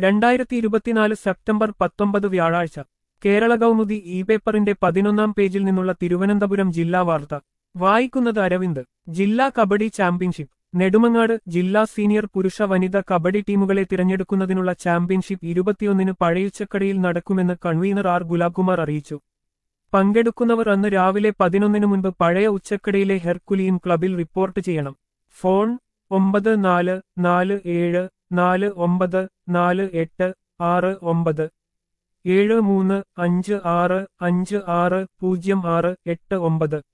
രണ്ടായിരത്തി ഇരുപത്തിനാല് സെപ്റ്റംബർ പത്തൊമ്പത് വ്യാഴാഴ്ച കേരള കൗമുദി ഇ പേപ്പറിന്റെ പതിനൊന്നാം പേജിൽ നിന്നുള്ള തിരുവനന്തപുരം ജില്ലാ വാർത്ത വായിക്കുന്നത് അരവിന്ദ് ജില്ലാ കബഡി ചാമ്പ്യൻഷിപ്പ് നെടുമങ്ങാട് ജില്ലാ സീനിയർ പുരുഷ വനിത കബഡി ടീമുകളെ തിരഞ്ഞെടുക്കുന്നതിനുള്ള ചാമ്പ്യൻഷിപ്പ് ഇരുപത്തിയൊന്നിന് പഴയുച്ചക്കടയിൽ നടക്കുമെന്ന് കൺവീനർ ആർ ഗുലാബ്കുമാർ അറിയിച്ചു പങ്കെടുക്കുന്നവർ അന്ന് രാവിലെ പതിനൊന്നിനു മുൻപ് പഴയ ഉച്ചക്കടയിലെ ഹെർക്കുലിയൻ ക്ലബിൽ റിപ്പോർട്ട് ചെയ്യണം ഫോൺ ഒമ്പത് നാല് നാല് ഏഴ് നാല് ഒമ്പത് നാല് എട്ട് ആറ് ഒമ്പത് ഏഴ് മൂന്ന് അഞ്ച് ആറ് അഞ്ച് ആറ് പൂജ്യം ആറ് എട്ട് ഒമ്പത്